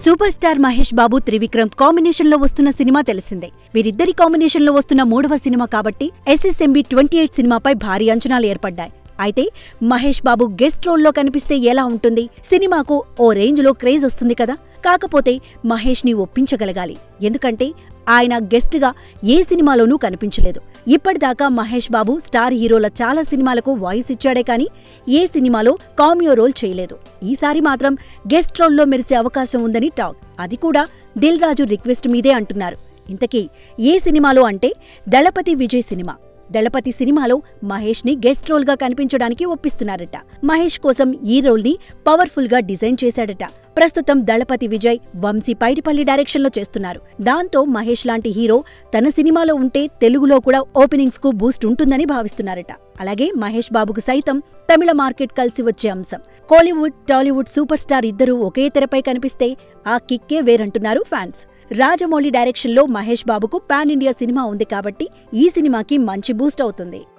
super star Mahesh Babu Trivikram combination లో వస్తున్న cinema తెలిసిందే వీరిద్దరి కాంబినేషన్ లో వస్తున్న మూడవ సినిమా కాబట్టి ఎస్ఎస్ఎంబి ట్వంటీ ఎయిట్ సినిమాపై భారీ అంచనాలు ఏర్పడ్డాయి అయితే మహేష్ బాబు గెస్ట్ రోల్లో కనిపిస్తే ఎలా ఉంటుంది సినిమాకు ఓ రేంజ్లో క్రేజ్ వస్తుంది కదా కాకపోతే మహేష్ ని ఒప్పించగలగాలి ఎందుకంటే ఆయన గెస్ట్ గా ఏ సినిమాలోనూ కనిపించలేదు ఇప్పటిదాకా మహేష్ బాబు స్టార్ హీరోల చాలా సినిమాలకు వాయిస్ ఇచ్చాడే కానీ ఏ సినిమాలో కామియో రోల్ చేయలేదు ఈసారి మాత్రం గెస్ట్ రోల్లో మెరిసే అవకాశం ఉందని టాక్ అది కూడా దిల్ రాజు రిక్వెస్ట్ మీదే అంటున్నారు ఇంతకీ ఏ సినిమాలో అంటే దళపతి విజయ్ సినిమా దళపతి సినిమాలో మహేష్ ని గెస్ట్ రోల్ గా కనిపించడానికి ఒప్పిస్తున్నారట మహేష్ కోసం ఈ రోల్ ని పవర్ఫుల్ గా డిజైన్ చేశాడట ప్రస్తుతం దళపతి విజయ్ వంశీ పైడిపల్లి డైరెక్షన్ లో చేస్తున్నారు దాంతో మహేష్ లాంటి హీరో తన సినిమాలో ఉంటే తెలుగులో కూడా ఓపెనింగ్స్ కు బూస్ట్ ఉంటుందని భావిస్తున్నారట అలాగే మహేష్ బాబుకు సైతం తమిళ మార్కెట్ కలిసి వచ్చే అంశం కోలీవుడ్ టాలీవుడ్ సూపర్ స్టార్ ఇద్దరూ ఒకే తెరపై కనిపిస్తే ఆ కిక్కే వేరంటున్నారు ఫ్యాన్స్ రాజమౌళి డైరెక్షన్లో మహేష్ బాబుకు పాన్ ఇండియా సినిమా ఉంది కాబట్టి ఈ సినిమాకి మంచి బూస్ట్ అవుతుంది